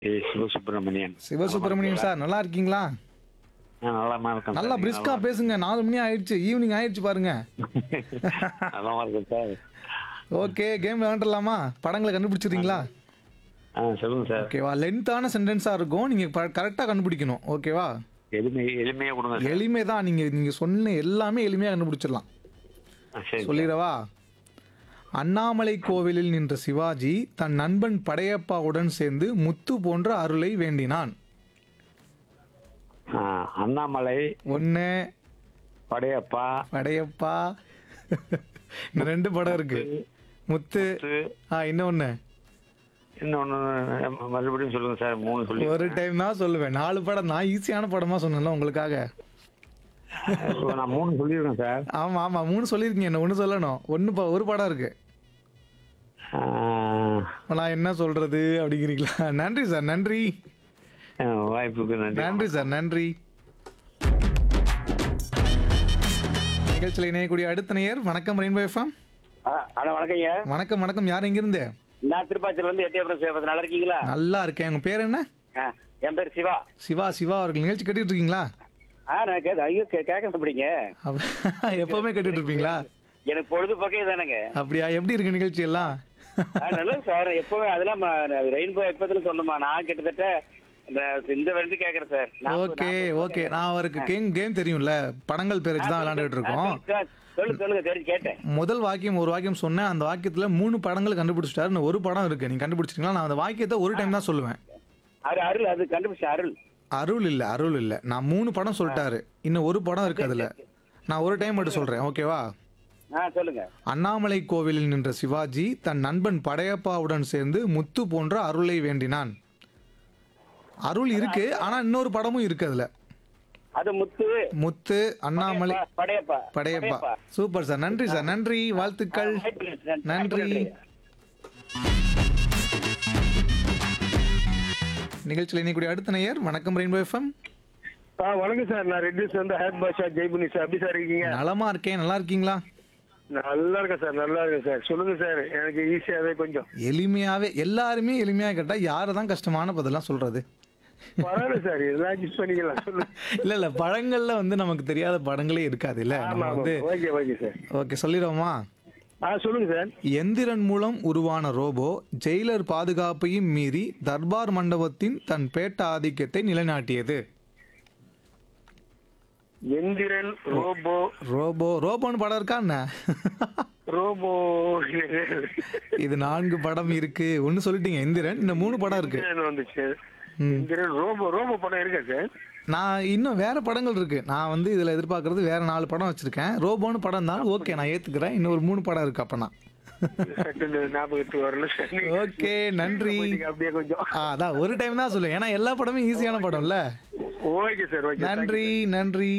இது சிவசுப்பிரமணியன் சிவசுப்பிரமணியன் சார் நல்லா இருக்கீங்களா ஆ, நலமா இருக்கேன் நல்லா சார். பிரிஸ்கா பேசுங்க நாலு மணி ஆயிடுச்சு ஈவினிங் ஆயிடுச்சு பாருங்க நலமா இருக்கேன் சார் ஓகே கேம் விளையாண்டுலாமா படங்களை கண்டுபிடிச்சிடுறீங்களா ஆ சொல்லுங்க சார் ஓகேவா லென்த்தான சென்டென்ஸாக இருக்கும் நீங்கள் கரெக்டாக கண்டுபிடிக்கணும் ஓகேவா எளிமை எளிமையா கொடுங்க சார் எளிமை தான் நீங்கள் நீங்கள் சொன்ன எல்லாமே எளிமையாக கண்டுபிடிச்சிடலாம் ஆ, சரி சொல்லிடவா அண்ணாமலை கோவிலில் நின்ற சிவாஜி தன் நண்பன் படையப்பாவுடன் சேர்ந்து முத்து போன்ற அருளை வேண்டினான் ஆ, அண்ணாமலை ஒன்று படையப்பா படையப்பா இந்த ரெண்டு படம் இருக்கு முத்து முத்து, ஆ இன்னொன்று இன்னொன்னு மறுபடியும் சொல்லுங்க சார் மூணு சொல்லி ஒரு டைம் தான் சொல்லுவேன் நாலு படம் தான் ஈஸியான படமா சொன்னேன்ல உங்களுக்காக நான் மூணு சொல்லியிருக்கேன் சார் ஆமா ஆமா மூணு சொல்லியிருக்கீங்க என்ன ஒன்று சொல்லணும் ஒன்று ஒரு படம் இருக்கு ஆ, நான் என்ன சொல்றது அப்படிங்கிறீங்களா நன்றி சார் நன்றி ஆ, வாய்ப்புக்கு நன்றி நன்றி சார் நன்றி நிகழ்ச்சியில் இணையக்கூடிய அடுத்த நேயர் வணக்கம் ரெயின்போ எஃப்எம் அண்ணா வணக்கங்க வணக்கம் வணக்கம் யார் எங்கிருந்து நான் திருப்பாச்சியில இருந்து எட்டியபுரம் சேவத்து நல்லா இருக்கீங்களா நல்லா இருக்கேன் உங்க பேர் என்ன ஆ, என் பேர் சிவா சிவா சிவா அவர்கள் நிகழ்ச்சி கேட்டுட்டு இருக்கீங்களா ஆ நான் கேட்க ஐயோ கே- கேட்க சொல்றீங்க அப்ப- எப்பவுமே கேட்டுட்டு இருப்பீங்களா எனக்கு பொழுதுபோக்கே தானேங்க அப்படியா எப்படி இருக்கு நிகழ்ச்சி எல்லாம் ஆ, நல்லது சார் எப்பவுமே அதெல்லாம் ரெயின்போ எப்பத்துல சொன்னமா நான் கிட்டத்தட்ட இந்த இந்த வந்து கேக்குறேன் சார் நாற்பது- ஓகே நாற்பது ஓகே நான் அவருக்கு கேம் கேம் தெரியும்ல படங்கள் பேர் வச்சு தான் விளையாண்டுட்டு இருக்கோம் சார், சொல்லு சொல்லுங்க தெரிஞ்சு கேட்டேன் முதல் வாக்கியம் ஒரு வாக்கியம் சொன்னேன் அந்த வாக்கியத்துல மூணு படங்கள் கண்டுபிடிச்சிட்டாரு இன்னும் ஒரு படம் இருக்கு நீங்க கண்டுபிடிச்சிட்டீங்களா நான் அந்த வாக்கியத்தை ஒரு டைம் தான் சொல்லுவேன் அரு அருள் அது கண்டுபிடிச்ச அருள் அருள் இல்ல அருள் இல்ல நான் மூணு படம் சொல்லிட்டாரு இன்னும் ஒரு படம் இருக்கு அதுல நான் ஒரு டைம் மட்டும் சொல்றேன் ஓகேவா ஆ சொல்லுங்க அண்ணாமலை கோவிலில் நின்ற சிவாஜி தன் நண்பன் படையப்பாவுடன் சேர்ந்து முத்து போன்ற அருளை வேண்டினான் அருள் இருக்கு ஆனா இன்னொரு படமும் இருக்கு அதுல அது முத்து முத்து அண்ணாமலை படையப்பா படையப்பா சூப்பர் சார் நன்றி சார் நன்றி வாழ்த்துக்கள் நன்றி நிகழ்ச்சியில் இணைக்கூடிய அடுத்த நேயர் வணக்கம் ரெயின்போ எஃப்எம் ஆ வணக்கம் சார் நான் ரெட்டிஸ் வந்து ஹேட் பாஷா ஜெய்புனி சார் எப்படி சார் இருக்கீங்க நலமா இருக்கேன் நல்லா இருக்கீங்களா நல்லா இருக்கேன் சார் நல்லா இருக்கேன் சார் சொல்லுங்க சார் எனக்கு ஈஸியாவே கொஞ்சம் எளிமையாவே எல்லாருமே எளிமையா கேட்டா யாரு தான் கஷ்டமான பதிலாம் சொல்றது பரவாயில்ல சார் எல்லாம் அட்ஜஸ்ட் பண்ணிக்கலாம் சொல்லுங்க இல்ல இல்ல படங்கள்ல வந்து நமக்கு தெரியாத படங்களே இருக்காது இல்ல ஆமா நம்ம ஆமா வந்து ஓகே ஓகே சார் ஓகே சொல்லிடுவோமா ஆ சொல்லுங்க சார் எந்திரன் மூலம் உருவான ரோபோ ஜெயிலர் பாதுகாப்பையும் மீறி தர்பார் மண்டபத்தின் தன் பேட்ட ஆதிக்கத்தை நிலைநாட்டியது எந்திரன் ரோபோ ரோபோ ரோபோன்னு படம் இருக்கா என்ன ரோபோ இது நான்கு படம் இருக்கு ஒன்னு சொல்லிட்டீங்க எந்திரன் இந்த மூணு படம் இருக்கு எந்திரன் வந்துச்சு ம். எந்திரன் ரோபோ ரோபோ படம் இருக்கா சார் நான் இன்னும் வேற படங்கள் இருக்கு நான் வந்து இதுல எதிர்பார்க்கறது வேற நாலு படம் வச்சிருக்கேன் ரோபோன்னு படம் தான் ஓகே நான் ஏத்துக்கிறேன் இன்னும் ஒரு மூணு படம் இருக்கு அப்பனா செகண்ட் ஞாபகத்துக்கு வரல சார் நீங்க ஓகே நன்றி போயிட்டீங்க அப்படியே கொஞ்சம் ஆ, அதான் ஒரு டைம் தான் சொல்லுவேன் ஏன்னா எல்லா படமும் ஈஸியான படம்ல ஓகே சார் ஓகே நன்றி நன்றி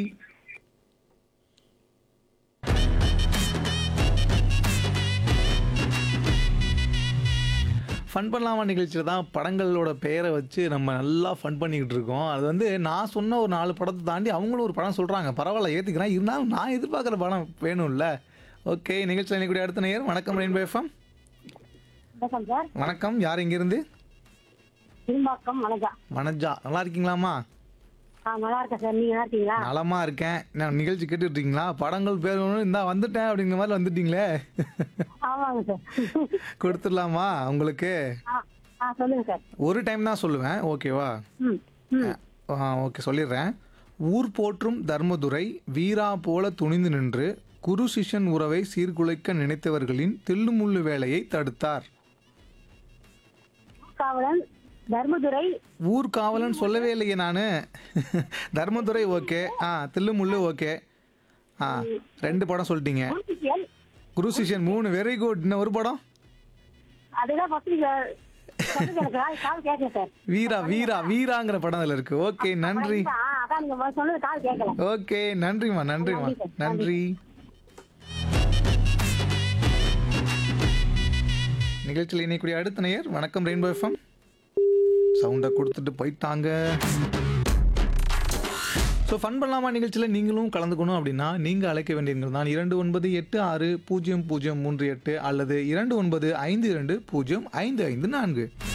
ஃபன் பண்ணலாமா நிகழ்ச்சியில் தான் படங்களோட பெயரை வச்சு நம்ம நல்லா ஃபன் பண்ணிக்கிட்டு இருக்கோம் அது வந்து நான் சொன்ன ஒரு நாலு படத்தை தாண்டி அவங்களும் ஒரு படம் சொல்கிறாங்க பரவாயில்ல ஏற்றுக்கிறேன் இருந்தாலும் நான் எதிர்பார்க்குற படம் வேணும்ல ஓகே நிகழ்ச்சியில் இன்னைக்கு அடுத்த நேரம் வணக்கம் ரெயின்போ எஃப்எம் வணக்கம் சார் வணக்கம் யார் இங்கிருந்து திரும்பாக்கம் வணக்கா வனஜா நல்லா இருக்கீங்களாம்மா ஆ நல்லா இருக்கேன் சார் நீங்க நல்லா இருக்கீங்களா நலமா இருக்கேன் நான் நிகழ்ச்சி கேட்டுட்டு இருக்கீங்களா படங்கள் பேர் ஒன்று இந்தா வந்துட்டேன் அப்படிங்கிற மாதிரி வந்துட்டீங்களே ஆமாங்க சார் கொடுத்துடலாமா உங்களுக்கு ஆ ஆ சொல்லுங்க சார் ஒரு டைம் தான் சொல்லுவேன் ஓகேவா ம் ம் ஆ ஓகே சொல்லிடுறேன் ஊர் போற்றும் தர்மதுரை வீரா போல துணிந்து நின்று குரு சிஷ்யன் உறவை சீர்குலைக்க நினைத்தவர்களின் தில்லுமுள்ளு வேலையை தடுத்தார் காவலன் தர்மதுரை ஊர் காவலன் சொல்லவே இல்லையே நான் தர்மதுரை ஓகே ஆ தில்லுமுள்ளு ஓகே ஆ ரெண்டு படம் சொல்லிட்டீங்க குருசிஷியன் குரு சிஷ்யன் மூணு வெரி குட் இன்னும் ஒரு படம் அதுதான் ஃபர்ஸ்ட் எனக்கு கால் கால் கேட்கல சார் வீரா வீரா வீராங்கிற படம் அதில் இருக்கு ஓகே நன்றி ஆ அதான் நீங்க முதல்ல சொன்னது கால் கேட்கல ஓகே நன்றிம்மா நன்றிம்மா நன்றி சார், நன்றி நிகழ்ச்சியில் இணைக்கூடிய அடுத்த நேயர் வணக்கம் ரெயின்போ எஃப்எம் சவுண்டை கொடுத்துட்டு போயிட்டாங்க ஸோ ஃபன் பண்ணலாமா நிகழ்ச்சியில் நீங்களும் கலந்துக்கணும் அப்படின்னா நீங்கள் அழைக்க வேண்டியது தான் இரண்டு ஒன்பது எட்டு ஆறு பூஜ்ஜியம் பூஜ்ஜியம் மூன்று எட்டு அல்லது இரண்டு ஒன்பது ஐந்து இரண்டு பூஜ்ஜியம் ஐந்து ஐந்து நான்கு